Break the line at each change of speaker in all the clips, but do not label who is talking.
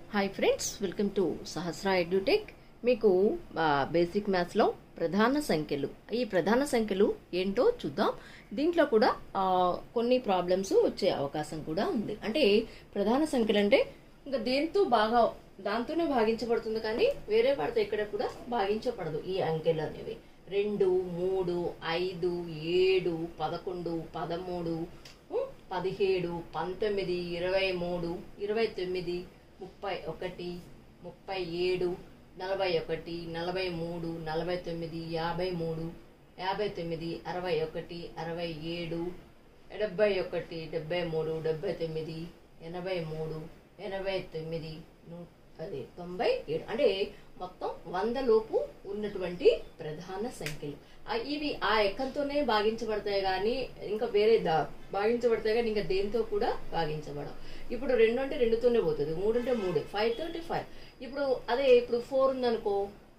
hi friends welcome to Sahasra edutech మీకు ఆ, basic మ్యాథ్స్లో ప్రధాన సంఖ్యలు ఈ ప్రధాన సంఖ్యలు ఏంటో చూద్దాం దీంట్లో కూడా ఆ, కొన్ని ప్రాబ్లమ్స్ వచ్చే అవకాశం కూడా ఉంది అంటే ప్రధాన సంఖ్యలు అంటే ఇంకా దేంతో బాగా దాంతోనే భాగించబడుతుంది కానీ వేరే వాటితో ఎక్కడ కూడా భాగించబడదు ఈ అంకెలు అనేవి రెండు మూడు ఐదు ఏడు పదకొండు పదమూడు ఉం, పదిహేడు పంతొమ్మిది ఇరవై మూడు ఇరవై తొమ్మిది ముప్పై ఒకటి ముప్పై ఏడు నలభై ఒకటి నలభై మూడు నలభై తొమ్మిది యాభై మూడు యాభై తొమ్మిది అరవై ఒకటి అరవై ఏడు డెబ్బై ఒకటి డెబ్బై మూడు డెబ్బై తొమ్మిది ఎనభై మూడు ఎనభై తొమ్మిది నూ- అది తొంభై ఏడు అంటే మొత్తం వంద లోపు ఉన్నటువంటి ప్రధాన సంఖ్యలు ఆ ఇవి ఆ ఎక్కంతోనే భాగించబడతాయి కానీ ఇంకా వేరే దా భాగించబడతాయి కానీ ఇంకా దేంతో కూడా భాగించబడవు ఇప్పుడు రెండు అంటే రెండుతోనే పోతుంది మూడు అంటే మూడు ఫైవ్ తో అంటే ఫైవ్ ఇప్పుడు అదే ఇప్పుడు ఫోర్ ఉందనుకో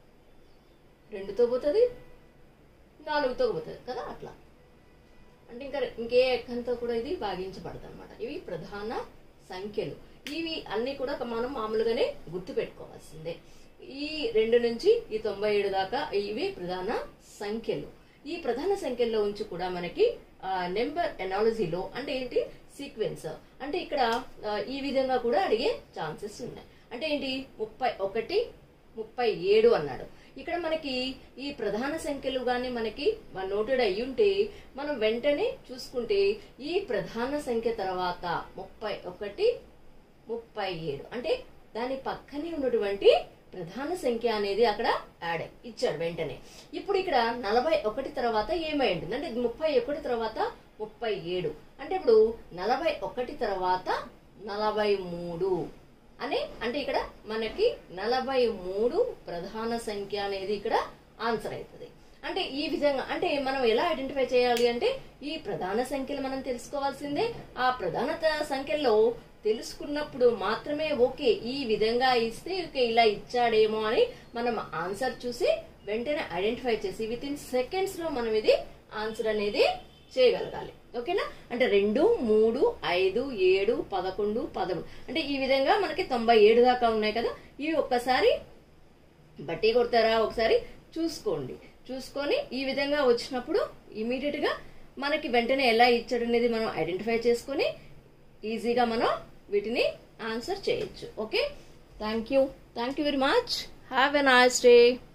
రెండుతో పోతుంది నాలుగుతో పోతుంది కదా అట్లా అంటే ఇంకా ఇంకే ఎక్కంతో కూడా ఇది భాగించబడదు అనమాట ఇవి ప్రధాన సంఖ్యలు ఇవి అన్ని కూడా మనం మామూలుగానే గుర్తు పెట్టుకోవాల్సిందే ఈ రెండు నుంచి ఈ తొంభై ఏడు దాకా ఇవి ప్రధాన సంఖ్యలు ఈ ప్రధాన సంఖ్యల్లో ఉంచి కూడా మనకి నెంబర్ ఎనాలజీలో అంటే ఏంటి సీక్వెన్స్ అంటే ఇక్కడ ఆ, ఈ విధంగా కూడా అడిగే ఛాన్సెస్ ఉన్నాయి అంటే ఏంటి ముప్పై ఒకటి ముప్పై ఏడు అన్నాడు ఇక్కడ మనకి ఈ ప్రధాన సంఖ్యలు గాని మనకి నోటెడ్ అయ్యి ఉంటే మనం వెంటనే చూసుకుంటే ఈ ప్రధాన సంఖ్య తర్వాత ముప్పై ఒకటి ముప్పై ఏడు అంటే దాని పక్కనే ఉన్నటువంటి ప్రధాన సంఖ్య అనేది అక్కడ యాడ్ అయ్యి- ఇచ్చాడు వెంటనే ఇప్పుడు ఇక్కడ నలభై ఒకటి తర్వాత ఏమై ఉంటుంది అంటే ముప్పై ఒకటి తర్వాత ముప్పై ఏడు అంటే ఇప్పుడు నలభై ఒకటి తర్వాత నలభై మూడు అని అంటే ఇక్కడ మనకి నలభై మూడు ప్రధాన సంఖ్య అనేది ఇక్కడ ఆన్సర్ అవుతుంది అంటే ఈ విధంగా అంటే మనం ఎలా ఐడెంటిఫై చేయాలి అంటే ఈ ప్రధాన సంఖ్యలు మనం తెలుసుకోవాల్సిందే ఆ ప్రధాన త- సంఖ్యల్లో తెలుసుకున్నప్పుడు మాత్రమే ఓకే ఈ విధంగా ఇస్తే ఓకే ఇలా ఇచ్చాడేమో అని మనం ఆన్సర్ చూసి వెంటనే ఐడెంటిఫై చేసి విత్ ఇన్ సెకండ్స్ లో మనం ఇది ఆన్సర్ అనేది చేయగలగాలి ఓకేనా అంటే రెండు మూడు ఐదు ఏడు పదకొండు పదమూడు అంటే ఈ విధంగా మనకి తొంభై ఏడు దాకా ఉన్నాయి కదా ఇవి ఒక్కసారి బట్టి కొడతారా ఒకసారి చూసుకోండి చూసుకొని ఈ విధంగా వచ్చినప్పుడు ఇమీడియట్ గా మనకి వెంటనే ఎలా ఇచ్చాడు అనేది మనం ఐడెంటిఫై చేసుకొని ఈజీగా మనం వీటిని ఆన్సర్ చేయొచ్చు okay thank you thank you very much have a nice day